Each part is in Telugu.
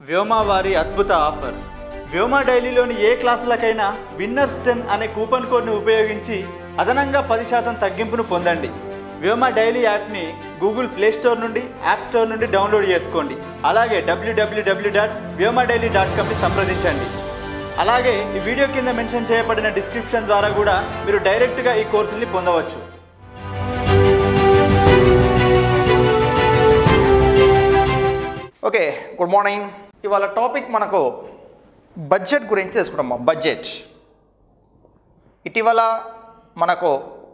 వ్యోమా వారి అద్భుత ఆఫర్ వ్యోమా డైలీలోని ఏ క్లాసులకైనా విన్నర్స్ టెన్ అనే కూపన్ కోడ్ని ఉపయోగించి అదనంగా పది శాతం తగ్గింపును పొందండి వ్యోమా డైలీ యాప్ని గూగుల్ ప్లే స్టోర్ నుండి యాప్ స్టోర్ నుండి డౌన్లోడ్ చేసుకోండి అలాగే డబ్ల్యూడబ్ల్యూడబ్ల్యూ డాట్ వ్యోమా డైలీ డాట్ కామ్ని సంప్రదించండి అలాగే ఈ వీడియో కింద మెన్షన్ చేయబడిన డిస్క్రిప్షన్ ద్వారా కూడా మీరు డైరెక్ట్గా ఈ కోర్సుల్ని పొందవచ్చు ఓకే గుడ్ మార్నింగ్ ఇవాళ టాపిక్ మనకు బడ్జెట్ గురించి తెలుసుకుంటాం బడ్జెట్ ఇటీవల మనకు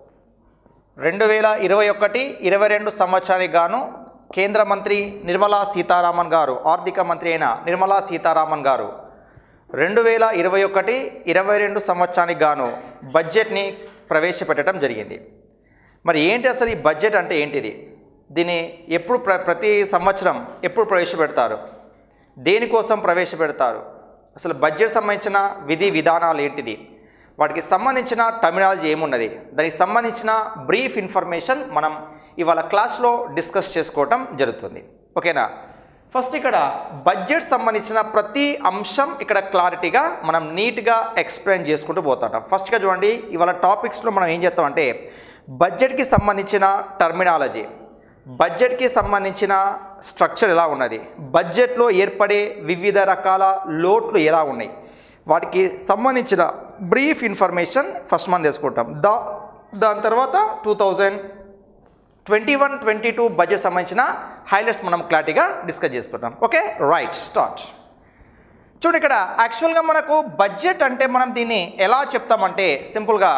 రెండు వేల ఇరవై ఒకటి ఇరవై రెండు సంవత్సరానికి గాను కేంద్ర మంత్రి నిర్మలా సీతారామన్ గారు ఆర్థిక మంత్రి అయిన నిర్మలా సీతారామన్ గారు రెండు వేల ఇరవై ఒకటి ఇరవై రెండు సంవత్సరానికి గాను బడ్జెట్ని ప్రవేశపెట్టడం జరిగింది మరి ఏంటి అసలు ఈ బడ్జెట్ అంటే ఏంటిది దీన్ని ఎప్పుడు ప్ర ప్రతి సంవత్సరం ఎప్పుడు ప్రవేశపెడతారు దేనికోసం ప్రవేశపెడతారు అసలు బడ్జెట్ సంబంధించిన విధి విధానాలు ఏంటిది వాటికి సంబంధించిన టర్మినాలజీ ఏమున్నది దానికి సంబంధించిన బ్రీఫ్ ఇన్ఫర్మేషన్ మనం ఇవాళ క్లాస్లో డిస్కస్ చేసుకోవటం జరుగుతుంది ఓకేనా ఫస్ట్ ఇక్కడ బడ్జెట్ సంబంధించిన ప్రతి అంశం ఇక్కడ క్లారిటీగా మనం నీట్గా ఎక్స్ప్లెయిన్ చేసుకుంటూ పోతాం ఫస్ట్గా చూడండి ఇవాళ టాపిక్స్లో మనం ఏం చేస్తామంటే బడ్జెట్కి సంబంధించిన టర్మినాలజీ బడ్జెట్కి సంబంధించిన స్ట్రక్చర్ ఎలా ఉన్నది బడ్జెట్లో ఏర్పడే వివిధ రకాల లోట్లు ఎలా ఉన్నాయి వాటికి సంబంధించిన బ్రీఫ్ ఇన్ఫర్మేషన్ ఫస్ట్ మనం తెలుసుకుంటాం దా దాని తర్వాత two thousand twenty one twenty two budget సంబంధించిన హైలైట్స్ మనం క్లారిటీగా డిస్కస్ చేసుకుంటాం ఓకే రైట్ స్టార్ట్ చూడండి ఇక్కడ యాక్చువల్గా మనకు బడ్జెట్ అంటే మనం దీన్ని ఎలా చెప్తామంటే సింపుల్గా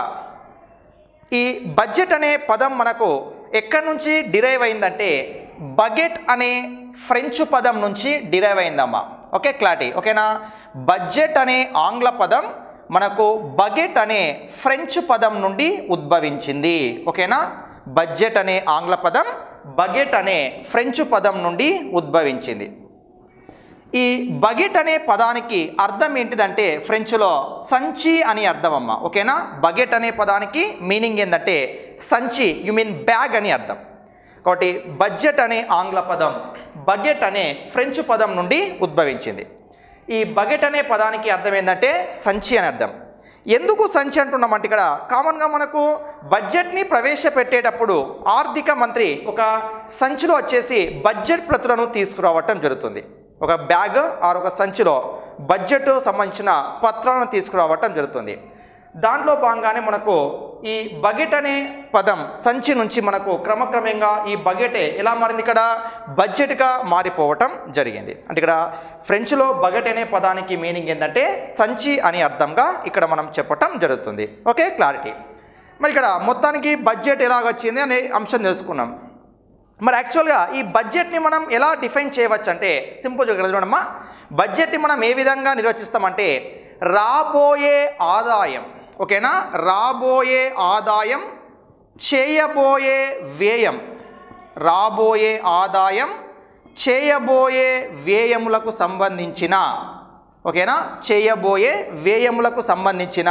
ఈ బడ్జెట్ అనే పదం మనకు ఎక్కడి నుంచి డిరైవ్ అయిందంటే బగెట్ అనే ఫ్రెంచ్ పదం నుంచి డిరైవ్ అయిందమ్మా ఓకే క్లారిటీ ఓకేనా బడ్జెట్ అనే ఆంగ్ల పదం మనకు బగెట్ అనే ఫ్రెంచ్ పదం నుండి ఉద్భవించింది ఓకేనా బడ్జెట్ అనే ఆంగ్ల పదం బగెట్ అనే ఫ్రెంచ్ పదం నుండి ఉద్భవించింది ఈ బగెట్ అనే పదానికి అర్థం ఏంటిదంటే ఫ్రెంచ్లో సంచి అని అర్థం అమ్మ ఓకేనా బగెట్ అనే పదానికి మీనింగ్ ఏంటంటే సంచి యు మీన్ బ్యాగ్ అని అర్థం కాబట్టి బడ్జెట్ అనే ఆంగ్ల పదం బగెట్ అనే ఫ్రెంచ్ పదం నుండి ఉద్భవించింది ఈ బగెట్ అనే పదానికి అర్థం ఏంటంటే సంచి అని అర్థం ఎందుకు సంచి అంటున్నామంటే ఇక్కడ కామన్గా మనకు బడ్జెట్ని ప్రవేశపెట్టేటప్పుడు ఆర్థిక మంత్రి ఒక సంచిలో వచ్చేసి బడ్జెట్ ప్రతులను తీసుకురావటం జరుగుతుంది ఒక బ్యాగ్ ఆర్ ఒక సంచిలో బడ్జెట్ సంబంధించిన పత్రాలను తీసుకురావటం జరుగుతుంది దాంట్లో భాగంగానే మనకు ఈ బకెట్ అనే పదం సంచి నుంచి మనకు క్రమక్రమంగా ఈ బకెటే ఎలా మారింది ఇక్కడ బడ్జెట్గా మారిపోవటం జరిగింది అంటే ఇక్కడ ఫ్రెంచ్లో బకెట్ అనే పదానికి మీనింగ్ ఏంటంటే సంచి అని అర్థంగా ఇక్కడ మనం చెప్పటం జరుగుతుంది ఓకే క్లారిటీ మరి ఇక్కడ మొత్తానికి బడ్జెట్ ఎలాగొచ్చింది అనే అంశం తెలుసుకున్నాం మరి యాక్చువల్గా ఈ బడ్జెట్ని మనం ఎలా డిఫైన్ చేయవచ్చు అంటే సింపుల్ ఇక్కడ చూడమ్మా బడ్జెట్ని మనం ఏ విధంగా నిర్వచిస్తామంటే రాబోయే ఆదాయం ఓకేనా రాబోయే ఆదాయం చేయబోయే వ్యయం రాబోయే ఆదాయం చేయబోయే వ్యయములకు సంబంధించిన ఓకేనా చేయబోయే వ్యయములకు సంబంధించిన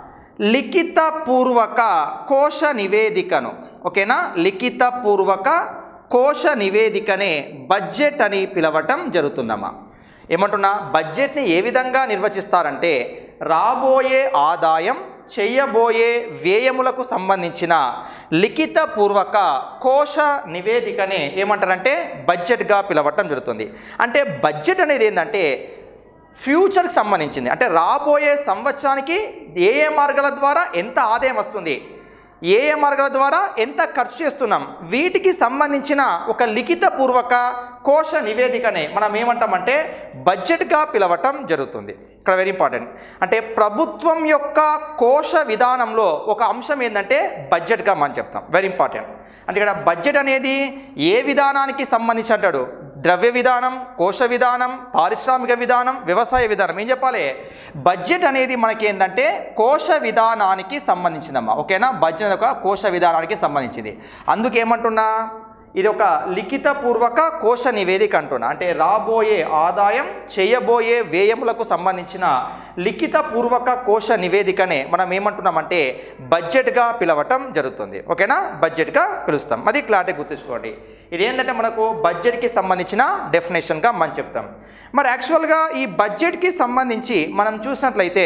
లిఖిత పూర్వక కోశ నివేదికను ఓకేనా లిఖిత పూర్వక కోశ నివేదికనే బడ్జెట్ అని పిలవటం జరుగుతుందమ్మా ఏమంటున్నా బడ్జెట్ని ఏ విధంగా నిర్వచిస్తారంటే రాబోయే ఆదాయం చేయబోయే వ్యయములకు సంబంధించిన లిఖిత పూర్వక కోశ నివేదికనే ఏమంటారంటే బడ్జెట్గా పిలవటం జరుగుతుంది అంటే బడ్జెట్ అనేది ఏంటంటే ఫ్యూచర్కి సంబంధించింది అంటే రాబోయే సంవత్సరానికి ఏ ఏ మార్గాల ద్వారా ఎంత ఆదాయం వస్తుంది ఏ ఏ మార్గాల ద్వారా ఎంత ఖర్చు చేస్తున్నాం వీటికి సంబంధించిన ఒక లిఖిత పూర్వక కోశ నివేదికనే మనం ఏమంటామంటే బడ్జెట్గా పిలవటం జరుగుతుంది ఇక్కడ వెరీ ఇంపార్టెంట్ అంటే ప్రభుత్వం యొక్క కోశ విధానంలో ఒక అంశం ఏంటంటే బడ్జెట్గా మనం చెప్తాం వెరీ ఇంపార్టెంట్ అంటే ఇక్కడ బడ్జెట్ అనేది ఏ విధానానికి సంబంధించి అంటాడు ద్రవ్య విధానం కోశ విధానం పారిశ్రామిక విధానం వ్యవసాయ విధానం ఏం చెప్పాలి బడ్జెట్ అనేది మనకి ఏంటంటే కోశ విధానానికి సంబంధించిందమ్మా ఓకేనా బడ్జెట్ ఒక కోశ విధానానికి సంబంధించింది అందుకేమంటున్నా ఇది ఒక లిఖితపూర్వక కోశ నివేదిక అంటున్నా అంటే రాబోయే ఆదాయం చేయబోయే వ్యయములకు సంబంధించిన లిఖితపూర్వక కోశ నివేదికనే మనం ఏమంటున్నామంటే బడ్జెట్గా పిలవటం జరుగుతుంది ఓకేనా బడ్జెట్గా పిలుస్తాం అది క్లారిటీ గుర్తుంచుకోండి ఇది ఏంటంటే మనకు బడ్జెట్కి సంబంధించిన డెఫినేషన్గా మనం చెప్తాం మరి యాక్చువల్గా ఈ బడ్జెట్కి సంబంధించి మనం చూసినట్లయితే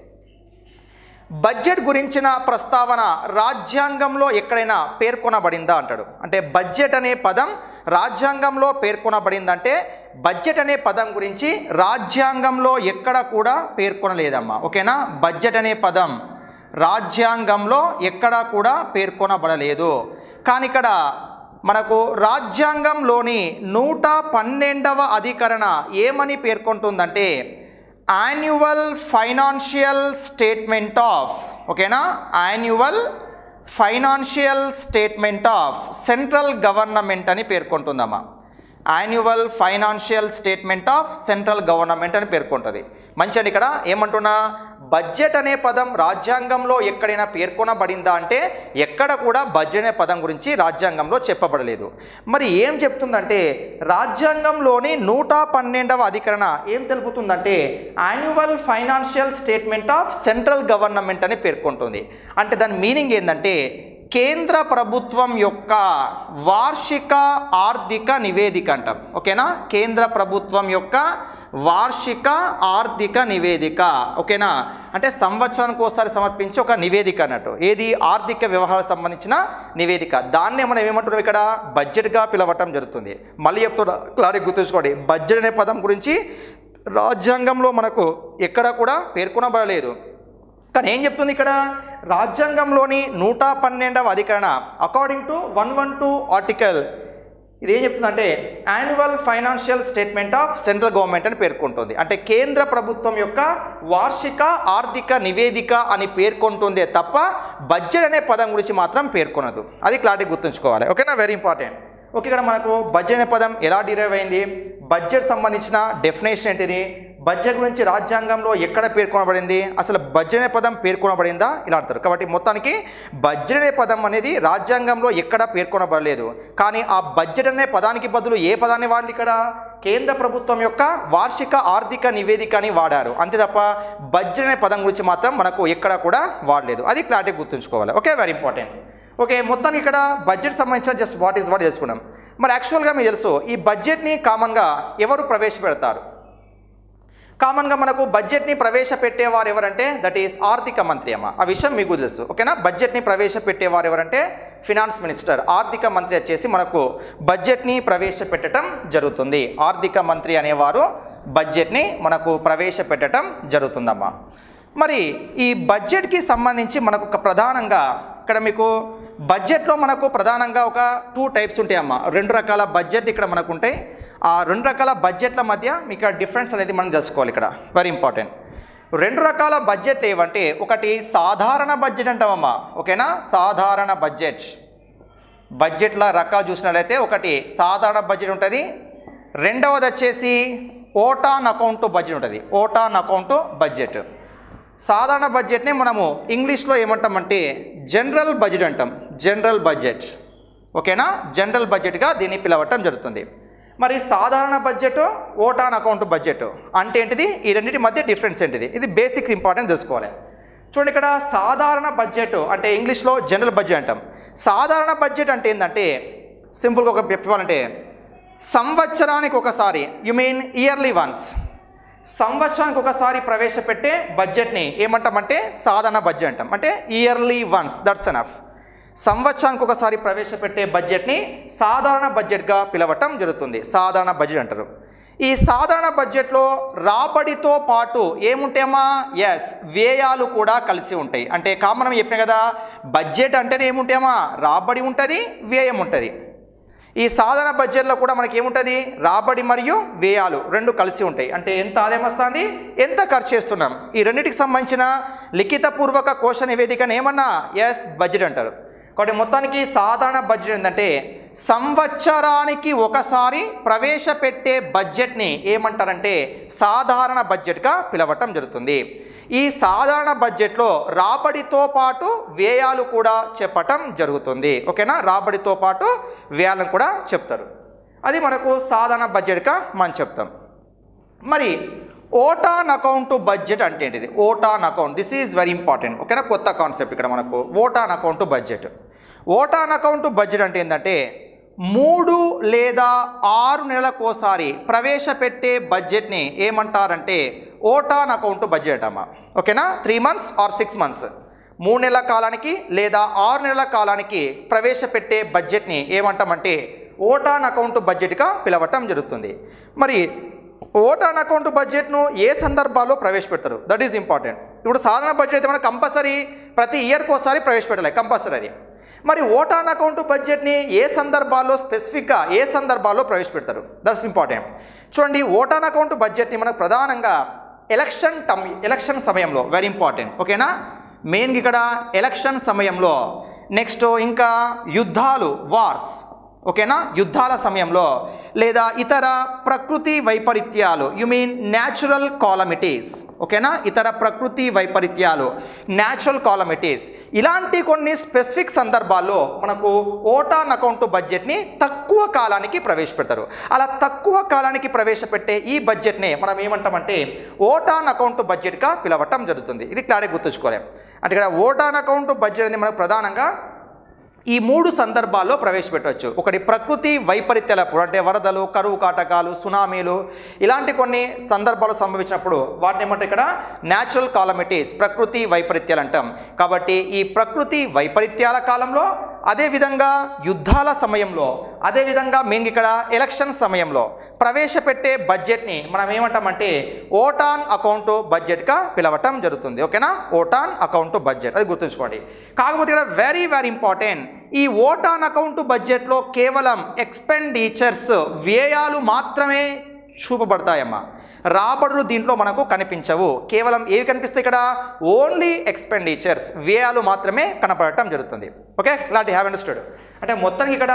బడ్జెట్ గురించిన ప్రస్తావన రాజ్యాంగంలో ఎక్కడైనా పేర్కొనబడిందా అంటాడు అంటే బడ్జెట్ అనే పదం రాజ్యాంగంలో పేర్కొనబడిందంటే బడ్జెట్ అనే పదం గురించి రాజ్యాంగంలో ఎక్కడ కూడా పేర్కొనలేదమ్మా ఓకేనా బడ్జెట్ అనే పదం రాజ్యాంగంలో ఎక్కడా కూడా పేర్కొనబడలేదు కానీ ఇక్కడ మనకు రాజ్యాంగంలోని నూట పన్నెండవ అధికరణ ఏమని పేర్కొంటుందంటే యాన్యువల్ ఫైనాన్షియల్ స్టేట్మెంట్ ఆఫ్ ఓకేనా annual financial statement of central government అని పేర్కొంటుందమ్మా annual financial statement of central government అని పేర్కొంటుంది మంచిది ఇక్కడ ఏమంటున్నా బడ్జెట్ అనే పదం రాజ్యాంగంలో ఎక్కడైనా పేర్కొనబడిందా అంటే ఎక్కడ కూడా బడ్జెట్ అనే పదం గురించి రాజ్యాంగంలో చెప్పబడలేదు మరి ఏం చెప్తుందంటే రాజ్యాంగంలోని నూట పన్నెండవ అధికరణ ఏం తెలుపుతుందంటే annual financial statement of central government అని పేర్కొంటుంది అంటే దాని మీనింగ్ ఏంటంటే కేంద్ర ప్రభుత్వం యొక్క వార్షిక ఆర్థిక నివేదిక అంటాం ఓకేనా కేంద్ర ప్రభుత్వం యొక్క వార్షిక ఆర్థిక నివేదిక ఓకేనా అంటే సంవత్సరానికి ఒకసారి సమర్పించే ఒక నివేదిక అన్నట్టు ఏది ఆర్థిక వ్యవహారాలకు సంబంధించిన నివేదిక దాన్నే మనం ఏమంటున్నాం ఇక్కడ బడ్జెట్గా పిలవటం జరుగుతుంది మళ్ళీ చెప్తున్నా క్లారిటీ గుర్తుంచుకోండి బడ్జెట్ అనే పదం గురించి రాజ్యాంగంలో మనకు ఎక్కడ కూడా పేర్కొనబడలేదు కానీ ఏం చెప్తుంది ఇక్కడ రాజ్యాంగంలోని నూట పన్నెండవ అధికరణ according to one one two article ఇది ఏం చెప్తుందంటే annual financial statement of central government అని పేర్కొంటుంది అంటే కేంద్ర ప్రభుత్వం యొక్క వార్షిక ఆర్థిక నివేదిక అని పేర్కొంటుందే తప్ప బడ్జెట్ అనే పదం గురించి మాత్రం పేర్కొనదు అది క్లారిటీ గుర్తుంచుకోవాలి ఓకేనా వెరీ ఇంపార్టెంట్ ఓకే ఇక్కడ మనకు బడ్జెట్ అనే పదం ఎలా డిరైవ్ అయింది బడ్జెట్ సంబంధించిన డెఫినేషన్ ఏంటిది బడ్జెట్ గురించి రాజ్యాంగంలో ఎక్కడ పేర్కొనబడింది అసలు బడ్జెట్ అనే పదం పేర్కొనబడిందా ఇలా అంటారు కాబట్టి మొత్తానికి బడ్జెట్ అనే పదం అనేది రాజ్యాంగంలో ఎక్కడ పేర్కొనబడలేదు కానీ ఆ బడ్జెట్ అనే పదానికి బదులు ఏ పదాన్ని వాడి ఇక్కడ కేంద్ర ప్రభుత్వం యొక్క వార్షిక ఆర్థిక నివేదిక అని వాడారు అంతే తప్ప బడ్జెట్ అనే పదం గురించి మాత్రం మనకు ఎక్కడ కూడా వాడలేదు అది క్లారిటీ గుర్తుంచుకోవాలి ఓకే వెరీ ఇంపార్టెంట్ ఓకే మొత్తానికి ఇక్కడ బడ్జెట్ సంబంధించిన జస్ట్ వాట్ ఈస్ వాట్ చేసుకున్నాం మరి యాక్చువల్గా మీకు తెలుసు ఈ బడ్జెట్ని కామన్గా ఎవరు ప్రవేశపెడతారు కామన్గా మనకు బడ్జెట్ని ప్రవేశపెట్టేవారు ఎవరంటే దట్ ఈస్ ఆర్థిక మంత్రి అమ్మ ఆ విషయం మీకు తెలుసు ఓకేనా బడ్జెట్ని ప్రవేశపెట్టేవారు ఎవరంటే ఫినాన్స్ మినిస్టర్ ఆర్థిక మంత్రి వచ్చేసి మనకు బడ్జెట్ని ప్రవేశపెట్టడం జరుగుతుంది ఆర్థిక మంత్రి అనేవారు బడ్జెట్ని మనకు ప్రవేశపెట్టడం జరుగుతుందమ్మా మరి ఈ బడ్జెట్కి సంబంధించి మనకు ఒక ప్రధానంగా ఇక్కడ మీకు బడ్జెట్లో మనకు ప్రధానంగా ఒక టూ టైప్స్ ఉంటాయమ్మా రెండు రకాల బడ్జెట్ ఇక్కడ మనకు ఉంటాయి ఆ రెండు రకాల బడ్జెట్ల మధ్య మీకు ఆ డిఫరెన్స్ అనేది మనం తెలుసుకోవాలి ఇక్కడ వెరీ ఇంపార్టెంట్ రెండు రకాల బడ్జెట్ ఏవంటే ఒకటి సాధారణ బడ్జెట్ అంటామమ్మా ఓకేనా సాధారణ బడ్జెట్ బడ్జెట్ల రకాలు చూసినట్లయితే ఒకటి సాధారణ బడ్జెట్ ఉంటుంది రెండవది వచ్చేసి ఓటాన్ అకౌంట్ బడ్జెట్ ఉంటుంది ఓటాన్ అకౌంట్ బడ్జెట్ సాధారణ బడ్జెట్ని మనము ఇంగ్లీష్లో ఏమంటామంటే జనరల్ బడ్జెట్ అంటాం జనరల్ బడ్జెట్ ఓకేనా జనరల్ బడ్జెట్గా దీన్ని పిలవటం జరుగుతుంది మరి సాధారణ బడ్జెట్ ఓటాన్ అకౌంట్ బడ్జెట్ అంటే ఏంటిది ఈ రెండింటి మధ్య డిఫరెన్స్ ఏంటిది ఇది బేసిక్స్ ఇంపార్టెంట్ తెలుసుకోవాలి చూడండి ఇక్కడ సాధారణ బడ్జెట్ అంటే ఇంగ్లీష్లో జనరల్ బడ్జెట్ అంటాం సాధారణ బడ్జెట్ అంటే ఏంటంటే సింపుల్గా ఒక చెప్పాలంటే సంవత్సరానికి ఒకసారి యు మీన్ ఇయర్లీ వన్స్ సంవత్సరానికి ఒకసారి ప్రవేశపెట్టే బడ్జెట్ని ఏమంటామంటే సాధారణ బడ్జెట్ అంటాం అంటే ఇయర్లీ వన్స్ దట్స్ ఎనఫ్ సంవత్సరానికి ఒకసారి ప్రవేశపెట్టే బడ్జెట్ని సాధారణ బడ్జెట్గా పిలవటం జరుగుతుంది సాధారణ బడ్జెట్ అంటారు ఈ సాధారణ బడ్జెట్లో రాబడితో పాటు ఏముంటాయమ్మా ఎస్ వ్యయాలు కూడా కలిసి ఉంటాయి అంటే కామన్ చెప్పిన కదా బడ్జెట్ అంటేనే ఏముంటాయమ్మా రాబడి ఉంటుంది వ్యయం ఉంటుంది ఈ సాధారణ బడ్జెట్లో కూడా మనకి ఏముంటుంది రాబడి మరియు వ్యయాలు రెండు కలిసి ఉంటాయి అంటే ఎంత ఆదాయం వస్తుంది ఎంత ఖర్చు చేస్తున్నాం ఈ రెండింటికి సంబంధించిన లిఖితపూర్వక కోశ నివేదికను ఏమన్నా ఎస్ బడ్జెట్ అంటారు కాబట్టి మొత్తానికి సాధారణ బడ్జెట్ ఏంటంటే సంవత్సరానికి ఒకసారి ప్రవేశపెట్టే బడ్జెట్ని ఏమంటారంటే సాధారణ బడ్జెట్గా పిలవటం జరుగుతుంది ఈ సాధారణ బడ్జెట్లో రాబడితో పాటు వ్యయాలు కూడా చెప్పటం జరుగుతుంది ఓకేనా రాబడితో పాటు వ్యయాలను కూడా చెప్తారు అది మనకు సాధారణ బడ్జెట్గా మనం చెప్తాం మరి ఓటాన్ అకౌంట్ బడ్జెట్ అంటే ఏంటిది vote on account this is very important ఓకేనా కొత్త కాన్సెప్ట్ ఇక్కడ మనకు vote on account budget vote on account budget అంటే ఏంటంటే మూడు లేదా ఆరు నెలలకోసారి ప్రవేశపెట్టే బడ్జెట్ని ఏమంటారంటే ఓటాన్ అకౌంట్ బడ్జెట్ అమ్మా ఓకేనా three months or six months మూడు నెలల కాలానికి లేదా ఆరు నెలల కాలానికి ప్రవేశపెట్టే బడ్జెట్ని ఏమంటామంటే ఓటాన్ అకౌంట్ బడ్జెట్గా పిలవటం జరుగుతుంది మరి ఓటాన్ అకౌంట్ బడ్జెట్ను ఏ సందర్భాల్లో ప్రవేశపెడతారు దట్ ఈజ్ ఇంపార్టెంట్ ఇప్పుడు సాధారణ బడ్జెట్ అయితే మనం కంపల్సరీ ప్రతి ఇయర్కి ఒకసారి ప్రవేశపెట్టాలి కంపల్సరీ అది మరి ఓటాన్ అకౌంట్ బడ్జెట్ని ఏ సందర్భాల్లో స్పెసిఫిక్గా ఏ సందర్భాల్లో ప్రవేశపెడతారు దట్స్ ఇంపార్టెంట్ చూడండి ఓటాన్ అకౌంట్ బడ్జెట్ని మనకు ప్రధానంగా ఎలక్షన్ టమ్ ఎలక్షన్ సమయంలో వెరీ ఇంపార్టెంట్ ఓకేనా మెయిన్గా ఇక్కడ ఎలక్షన్ సమయంలో నెక్స్ట్ ఇంకా యుద్ధాలు వార్స్ ఓకేనా యుద్ధాల సమయంలో లేదా ఇతర ప్రకృతి వైపరీత్యాలు యు మీన్ న్యాచురల్ కాలమిటీస్ ఓకేనా ఇతర ప్రకృతి వైపరీత్యాలు న్యాచురల్ కాలమిటీస్ ఇలాంటి కొన్ని స్పెసిఫిక్ సందర్భాల్లో మనకు ఓటాన్ అకౌంట్ బడ్జెట్ని తక్కువ కాలానికి ప్రవేశపెడతారు అలా తక్కువ కాలానికి ప్రవేశపెట్టే ఈ బడ్జెట్ని మనం ఏమంటామంటే ఓటాన్ అకౌంట్ బడ్జెట్గా పిలవటం జరుగుతుంది ఇది క్లారిటీ గుర్తుంచుకోలేం అంటే ఇక్కడ ఓటాన్ అకౌంట్ బడ్జెట్ అనేది మనకు ప్రధానంగా ఈ మూడు సందర్భాల్లో ప్రవేశపెట్టవచ్చు ఒకటి ప్రకృతి వైపరీత్యాలప్పుడు అంటే వరదలు కరువు కాటకాలు సునామీలు ఇలాంటి కొన్ని సందర్భాలు సంభవించినప్పుడు వాటిని ఏమంటే ఇక్కడ న్యాచురల్ కాలమిటీస్ ప్రకృతి వైపరీత్యాలు అంటాం కాబట్టి ఈ ప్రకృతి వైపరీత్యాల కాలంలో అదేవిధంగా యుద్ధాల సమయంలో అదేవిధంగా మేము ఇక్కడ ఎలక్షన్ సమయంలో ప్రవేశపెట్టే బడ్జెట్ని మనం ఏమంటామంటే ఓటాన్ అకౌంట్ బడ్జెట్గా పిలవటం జరుగుతుంది ఓకేనా ఓటాన్ అకౌంట్ బడ్జెట్ అది గుర్తుంచుకోండి కాకపోతే ఇక్కడ వెరీ వెరీ ఇంపార్టెంట్ ఈ ఓటాన్ అకౌంట్ బడ్జెట్లో కేవలం ఎక్స్పెండిచర్స్ వ్యయాలు మాత్రమే చూపబడతాయమ్మా రాబడులు దీంట్లో మనకు కనిపించవు కేవలం ఏవి కనిపిస్తాయి ఇక్కడ ఓన్లీ ఎక్స్పెండిచర్స్ వ్యయాలు మాత్రమే కనపడటం జరుగుతుంది ఓకే ఇలాంటి హ్యావ్ అండర్స్టూడ్ అంటే మొత్తానికి ఇక్కడ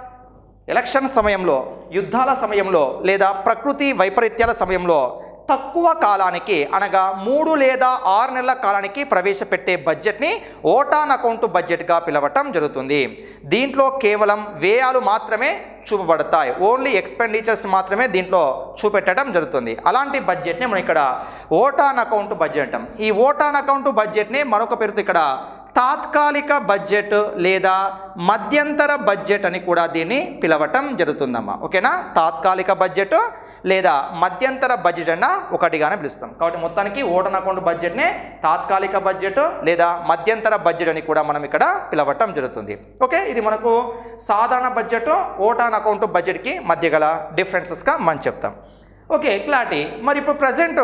ఎలక్షన్ సమయంలో యుద్ధాల సమయంలో లేదా ప్రకృతి వైపరీత్యాల సమయంలో తక్కువ కాలానికి అనగా మూడు లేదా ఆరు నెలల కాలానికి ప్రవేశపెట్టే బడ్జెట్ని ఓటాన్ అకౌంట్ బడ్జెట్గా పిలవటం జరుగుతుంది దీంట్లో కేవలం వ్యయాలు మాత్రమే చూపబడతాయి ఓన్లీ ఎక్స్పెండిచర్స్ మాత్రమే దీంట్లో చూపెట్టడం జరుగుతుంది అలాంటి బడ్జెట్ని మనం ఇక్కడ ఓటాన్ అకౌంట్ బడ్జెట్ అంటాం ఈ ఓటాన్ అకౌంట్ బడ్జెట్ని మరొక పేరుతో ఇక్కడ తాత్కాలిక బడ్జెట్ లేదా మధ్యంతర బడ్జెట్ అని కూడా దీన్ని పిలవటం జరుగుతుందమ్మా ఓకేనా తాత్కాలిక బడ్జెట్ లేదా మధ్యంతర బడ్జెట్ అన్న ఒకటిగానే పిలుస్తాం కాబట్టి మొత్తానికి ఓటన్ అకౌంట్ బడ్జెట్నే తాత్కాలిక బడ్జెట్ లేదా మధ్యంతర బడ్జెట్ అని కూడా మనం ఇక్కడ పిలవటం జరుగుతుంది ఓకే ఇది మనకు సాధారణ బడ్జెట్ ఓటాన్ అకౌంట్ బడ్జెట్కి మధ్య గల డిఫరెన్సెస్గా మనం చెప్తాం ఓకే క్లారిటీ మరి ఇప్పుడు ప్రజెంట్